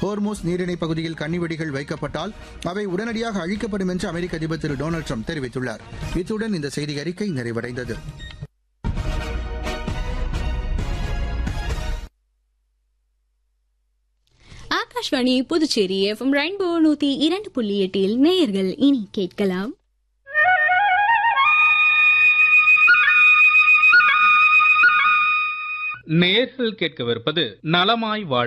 Hormuz நீரிணை பகுதியில் கன்னிவெடிகள் வைக்கப்பட்டால் அவை உடனடியாக அழிக்கப்படும் என்று அமெரிக்க அதிபர் திரு டொனால்டு ட்ரம்ப் தெரிவித்துள்ளார் இத்துடன் இந்த செய்தி அறிக்கை நிறைவடைந்தது ஆகாஷ்வாணி புதுச்சேரி எஃப்எம் ரெயின்போ நூத்தி இரண்டு புள்ளி எட்டில் நேயர்கள் இனி கேட்கலாம் நேர்கள் கேட்கவிருப்பது நலமாய் வாழ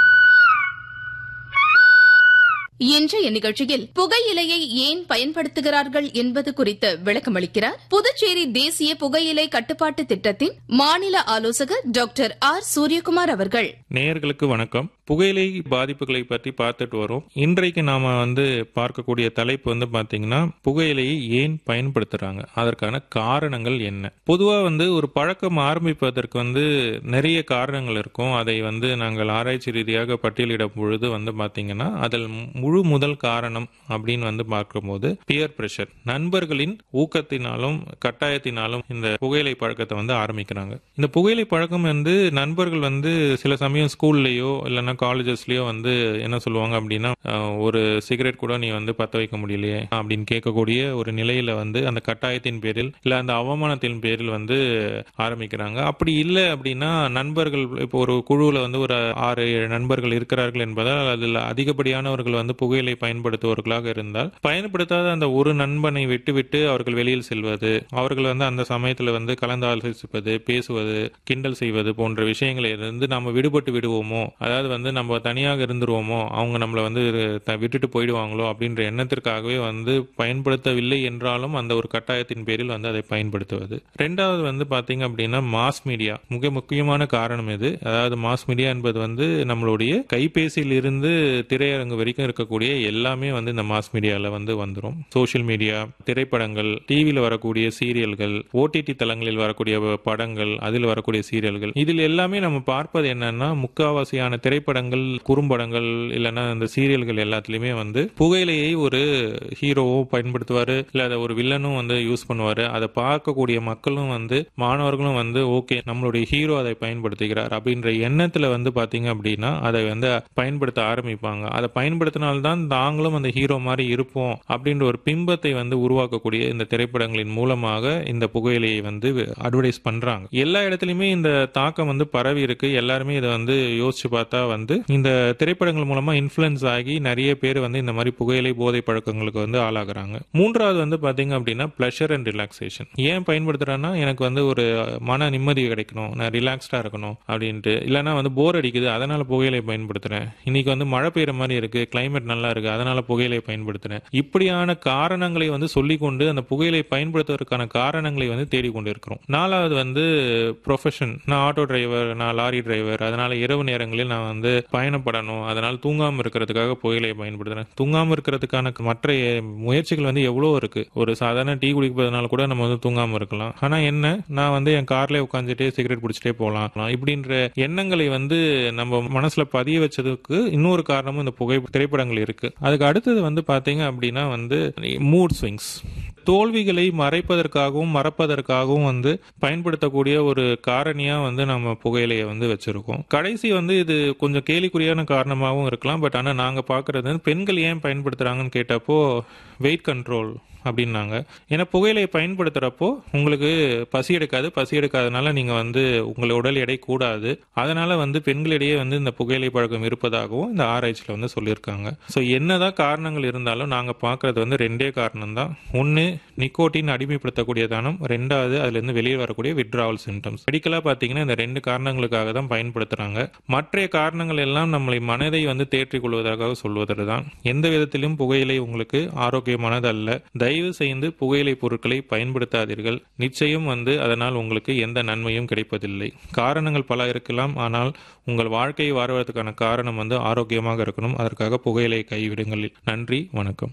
இன்றைய நிகழ்ச்சியில் புகையிலையை ஏன் பயன்படுத்துகிறார்கள் என்பது குறித்து விளக்கமளிக்கிறார் புதுச்சேரி தேசிய புகையிலை கட்டுப்பாட்டு திட்டத்தின் மாநில ஆலோசகர் டாக்டர் ஆர் சூரியகுமார் அவர்கள் நேயர்களுக்கு வணக்கம் புகையிலை பாதிப்புகளை பற்றி பார்த்துட்டு வரோம் இன்றைக்கு நாம வந்து பார்க்கக்கூடிய தலைப்பு வந்து பாத்தீங்கன்னா புகையிலையை ஏன் பயன்படுத்துறாங்க அதற்கான காரணங்கள் என்ன பொதுவா வந்து ஒரு பழக்கம் ஆரம்பிப்பதற்கு வந்து நிறைய காரணங்கள் இருக்கும் அதை வந்து நாங்கள் ஆராய்ச்சி ரீதியாக பட்டியலிடும் பொழுது வந்து பாத்தீங்கன்னா அதில் முழு முதல் காரணம் அப்படின்னு வந்து பார்க்கும்போது பியர் பிரஷர் நண்பர்களின் ஊக்கத்தினாலும் கட்டாயத்தினாலும் இந்த புகையிலை பழக்கத்தை வந்து ஆரம்பிக்கிறாங்க இந்த புகையிலை பழக்கம் வந்து நண்பர்கள் வந்து சில சமயம் ஸ்கூல்லையோ இல்லைன்னா காலேஜஸ்லயோ வந்து என்ன சொல்லுவாங்க அப்படின்னா அஹ், ஒரு சிகரெட் கூட நீ வந்து பத்த வைக்க முடியலையே அப்படின்னு கேட்கக்கூடிய ஒரு நிலையில வந்து அந்த கட்டாயத்தின் பேரில் இல்ல அந்த அவமானத்தின் பேரில் வந்து ஆரம்பிக்கிறாங்க அப்படி இல்லை அப்படின்னா நண்பர்கள் இப்போ ஒரு குழுவில் வந்து ஒரு ஆறு ஏழு நண்பர்கள் இருக்கிறார்கள் என்பதால் அதில் அதிகப்படியானவர்கள் வந்து புகையிலை பயன்படுத்துபவர்களாக இருந்தால் பயன்படுத்தாத அந்த ஒரு நண்பனை விட்டுவிட்டு அவர்கள் வெளியில் செல்வது அவர்கள் வந்து அந்த சமயத்தில் வந்து கலந்து ஆலோசிப்பது பேசுவது கிண்டல் செய்வது போன்ற விஷயங்களில் இருந்து நாம விடுபட்டு விடுவோமோ அதாவது வந்து நம்ம தனியாக இருந்துருவோமோ அவங்க நம்மளை வந்து த- விட்டுட்டு போயிடுவாங்களோ அப்படின்ற எண்ணத்திற்காகவே வந்து பயன்படுத்தவில்லை என்றாலும் அந்த ஒரு கட்டாயத்தின் பேரில் வந்து அதை பயன்படுத்துவது ரெண்டாவது வந்து பாத்தீங்க அப்படின்னா மாஸ் மீடியா மிக முக்கியமான காரணம் இது அதாவது மாஸ் மீடியா என்பது வந்து நம்மளுடைய கைபேசியில் இருந்து திரையரங்கு வரைக்கும் இருக்கக்கூடிய எல்லாமே வந்து இந்த மாஸ் மீடியால வந்து வந்துரும் சோஷியல் மீடியா திரைப்படங்கள் டிவியில் வரக்கூடிய சீரியல்கள் ஓடிடி தளங்களில் வரக்கூடிய படங்கள் அதில் வரக்கூடிய சீரியல்கள் இதில் எல்லாமே நம்ம பார்ப்பது என்னன்னா முக்காவாசியான திரைப்படங்கள் குறும்படங்கள் இல்லைன்னா இந்த சீரியல்கள் எல்லாத்துலயுமே வந்து புகையிலையை ஒரு ஹீரோவும் பயன்படுத்துவாரு இல்ல அதை ஒரு வில்லனும் வந்து யூஸ் பண்ணுவாரு அதை பார்க்கக்கூடிய மக்களும் வந்து மாணவர்களும் வந்து ஓகே நம்மளுடைய ஹீரோ அதை பயன்படுத்துகிறார் அப்படின்ற எண்ணத்துல வந்து பாத்தீங்க அப்படின்னா அதை வந்து பயன்படுத்த ஆரம்பிப்பாங்க அதை பயன்படுத்தினால்தான் தாங்களும் அந்த ஹீரோ மாதிரி இருப்போம் அப்படின்ற ஒரு பிம்பத்தை வந்து உருவாக்கக்கூடிய இந்த திரைப்படங்களின் மூலமாக இந்த புகையிலையை வந்து அட்வர்டைஸ் பண்றாங்க எல்லா இடத்துலயுமே இந்த தாக்கம் வந்து பரவி இருக்கு எல்லாருமே இதை வந்து யோசிச்சு பார்த்தா வந்து இந்த திரைப்படங்கள் மூலமா இன்ஃபுளுன்ஸ் ஆகி நிறைய பேர் வந்து இந்த மாதிரி புகையிலை போதை பழக்கங்களுக்கு வந்து ஆளாகிறாங்க மூன்றாவது வந்து பாத்தீங்க அப்படின்னா பிளஷர் அண்ட் ரிலாக்ஸேஷன் ஏன் பயன்படுத்துறேன்னா எனக்கு வந்து ஒரு மன நிம்மதி கிடைக்கணும் நான் ரிலாக்ஸ்டா இருக்கணும் அப்படின்ட்டு இல்லைன்னா வந்து போர் அடிக்குது அதனால புகையிலை பயன்படுத்துறேன் இன்னைக்கு வந்து மழை பெய்யுற மாதிரி இருக்கு கிளைமேட் நல்லா இருக்கு அதனால புகையிலை பயன்படுத்துறேன் இப்படியான காரணங்களை வந்து சொல்லிக்கொண்டு அந்த புகையிலை பயன்படுத்துவதற்கான காரணங்களை வந்து தேடிக்கொண்டு இருக்கிறோம் நாலாவது வந்து ப்ரொஃபஷன் நான் ஆட்டோ டிரைவர் நான் லாரி டிரைவர் அதனால இரவு நேரங்களில் நான் வந்து பயணப்படணும் அதனால தூங்காம இருக்கிறதுக்காக புகையிலையை பயன்படுத்துறேன் தூங்காம இருக்கிறதுக்கான மற்ற முயற்சிகள் வந்து எவ்வளோ இருக்கு ஒரு சாதாரண டீ குடிப்பதனால கூட நம்ம வந்து தூங்காம இருக்கலாம் ஆனா என்ன நான் வந்து என் கார்ல உட்காந்துட்டே சிகரெட் பிடிச்சிட்டே போகலாம் இப்படின்ற எண்ணங்களை வந்து நம்ம மனசுல பதிய வச்சதுக்கு இன்னொரு காரணமும் இந்த புகை திரைப்படங்கள் இருக்கு அதுக்கு அடுத்தது வந்து பாத்தீங்க அப்படின்னா வந்து மூட் ஸ்விங்ஸ் தோல்விகளை மறைப்பதற்காகவும் மறப்பதற்காகவும் வந்து பயன்படுத்தக்கூடிய ஒரு காரணியா வந்து நம்ம புகையிலையை வந்து வச்சிருக்கோம் கடைசி வந்து இது கொஞ்சம் கேலிக்குறியான காரணமாகவும் இருக்கலாம் பட் ஆனா நாங்க பாக்குறது வந்து பெண்கள் ஏன் பயன்படுத்துறாங்கன்னு கேட்டப்போ வெயிட் கண்ட்ரோல் அப்படின்னாங்க ஏன்னா புகையிலையை பயன்படுத்துறப்போ உங்களுக்கு பசி எடுக்காது பசி எடுக்காதனால நீங்க வந்து உங்களை உடல் எடை கூடாது அதனால வந்து பெண்களிடையே வந்து இந்த புகையிலை பழக்கம் இருப்பதாகவும் இந்த ஆராய்ச்சியில வந்து சொல்லியிருக்காங்க ஸோ என்னதான் காரணங்கள் இருந்தாலும் நாங்க பார்க்கறது வந்து ரெண்டே காரணம் தான் ஒன்னு நிக்கோட்டின் அடிமைப்படுத்தக்கூடிய தானம் ரெண்டாவது அதுல இருந்து வெளியே வரக்கூடிய விட்ராவல் சிம்டம்ஸ் மெடிக்கலா பாத்தீங்கன்னா இந்த ரெண்டு காரணங்களுக்காக தான் பயன்படுத்துறாங்க மற்ற காரணங்கள் எல்லாம் நம்மளை மனதை வந்து தேற்றிக் கொள்வதாக சொல்வதில் தான் எந்த விதத்திலும் புகையிலை உங்களுக்கு ஆரோக்கியமானது அல்ல தயவு செய்து புகையிலை பொருட்களை பயன்படுத்தாதீர்கள் நிச்சயம் வந்து அதனால் உங்களுக்கு எந்த நன்மையும் கிடைப்பதில்லை காரணங்கள் பல இருக்கலாம் ஆனால் உங்கள் வாழ்க்கையை வாழ்வதற்கான காரணம் வந்து ஆரோக்கியமாக இருக்கணும் அதற்காக புகையிலை கைவிடுங்கள் நன்றி வணக்கம்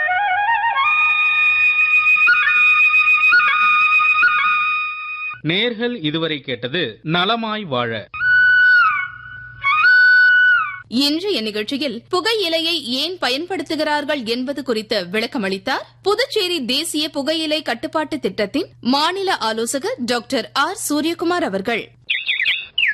நேர்கள் இதுவரை கேட்டது நலமாய் வாழ இன்றைய நிகழ்ச்சியில் புகையிலையை ஏன் பயன்படுத்துகிறார்கள் என்பது குறித்து விளக்கமளித்தார் புதுச்சேரி தேசிய புகையிலை கட்டுப்பாட்டு திட்டத்தின் மாநில ஆலோசகர் டாக்டர் ஆர் சூரியகுமார் அவர்கள்